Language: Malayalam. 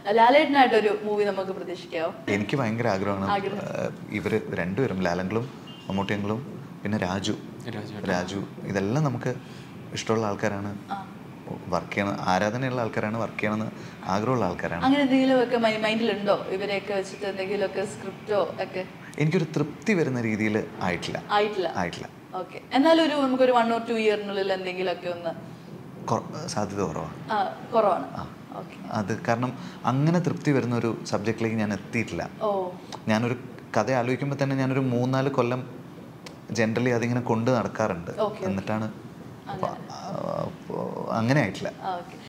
ലാലേട്ടനായിട്ടൊരു മൂവി നമുക്ക് പ്രതീക്ഷിക്കാവോ എനിക്ക് ഭയങ്കര ആഗ്രഹമാണ് ആഗ്രഹം. ഇവർ രണ്ടുപേരും ലാലങ്ങളും മമ്മൂട്ടിയങ്ങളും പിന്നെ രാജു രാജു രാജു ഇതെല്ലാം നമുക്ക് ഇഷ്ടമുള്ള ആൾക്കാരാണ് വർക്ക് ചെയ്യണം ആരാധനയുള്ള ആൾക്കാരാണ് വർക്ക് ചെയ്യണമെന്ന് ആഗ്രഹമുള്ള ആൾക്കാരാണ് അങ്ങനെ എന്തെങ്കിലും ഒക്കെ മൈൻഡിലുണ്ടോ ഇവരെയൊക്കെ വെച്ചിട്ട് എന്തെങ്കിലുമൊക്കെ സ്ക്രിപ്റ്റോ ഒക്കെ എനിക്കൊരു തൃപ്തി വരുന്ന രീതിയിൽ ആയിട്ടില്ല ആയിട്ടില്ല ആയിട്ടില്ല ഓക്കെ എന്നാലും ഒരു നമുക്കൊരു വൺ ഓർ ടു ഇയറിനുള്ളിൽ എന്തെങ്കിലുമൊക്കെ ഒന്ന് കൊ- സാധ്യത കുറവാണ് ആ, കുറവാണ് ഓക്കെ അത് കാരണം അങ്ങനെ തൃപ്തി വരുന്ന ഒരു സബ്ജക്റ്റിലേക്ക് ഞാൻ എത്തിയിട്ടില്ല ഓ ഞാനൊരു കഥ ആലോചിക്കുമ്പോൾ തന്നെ ഞാനൊരു മൂന്നാല് കൊല്ലം ജനറലി അതിങ്ങനെ കൊണ്ട് നടക്കാറുണ്ട് Okay, എന്നിട്ടാണ് അപ്പൊ, ആ, അപ്പൊ അങ്ങനെ ആയിട്ടില്ല ഓക്കെ